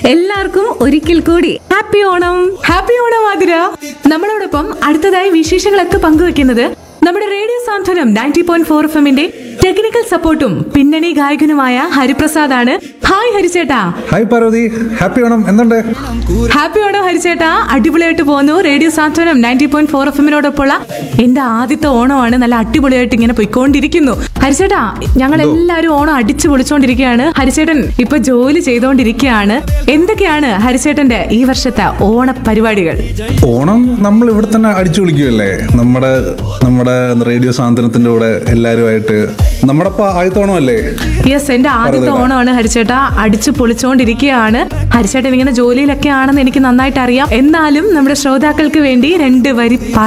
എല്ലാവർക്കും ഒരിക്കൽ കൂടി ഹാപ്പി ഓണം ഹാപ്പി ഓണം ആതിര നമ്മളോടൊപ്പം അടുത്തതായി വിശേഷങ്ങളൊക്കെ പങ്കുവെക്കുന്നത് നമ്മുടെ radio Santhwanam ninety point four എഫിന്റെ ടെക്നിക്കൽ സപ്പോർട്ടും പിന്നണി ഗായകനുമായ ഹരിപ്രസാദ് ആണ് ഹായ് ഹരിച്ചേട്ടാ ഹായ് പാർവതി ഹാപ്പി ഓണം എന്തുണ്ട് ഹാപ്പി ഓണം ഹരിച്ചേട്ടാ അടിപൊളിയായിട്ട് പോകുന്നു radio Santhwanam ninety point four എഫിനോടൊപ്പമുള്ള എന്റെ ആദ്യത്തെ ഓണമാണ് നല്ല അടിപൊളിയായിട്ട് ഇങ്ങനെ പോയിക്കൊണ്ടിരിക്കുന്നു ഹരിച്ചേട്ടാ ഞങ്ങൾ എല്ലാവരും ഓണം അടിച്ചു പൊളിച്ചോണ്ടിരിക്കുകയാണ് ഹരിച്ചേട്ടൻ ഇപ്പൊ ജോലി ചെയ്തുകൊണ്ടിരിക്കുകയാണ് എന്തൊക്കെയാണ് ഹരിച്ചേട്ടന്റെ ഈ വർഷത്തെ ഓണ പരിപാടികൾ ഓണം നമ്മൾ ഇവിടെ തന്നെ അടിച്ചു വിളിക്കുമല്ലേ നമ്മുടെ നമ്മുടെ റേഡിയോ സാന്ത്വനത്തിന്റെ കൂടെ എല്ലാവരുമായിട്ട് നമ്മുടെ ഇപ്പൊ ആദ്യത്തെ ഓണമല്ലേ യെസ് എന്റെ ആദ്യത്തെ ഓണമാണ് ഹരിച്ചേട്ടാ അടിച്ചു പൊളിച്ചോണ്ടിരിക്കുകയാണ് ഹരിച്ചേട്ടൻ ഇങ്ങനെ ജോലിയിലൊക്കെ ആണെന്ന് എനിക്ക് നന്നായിട്ട് അറിയാം എന്നാലും നമ്മുടെ ശ്രോതാക്കൾക്ക് വേണ്ടി രണ്ട് വരി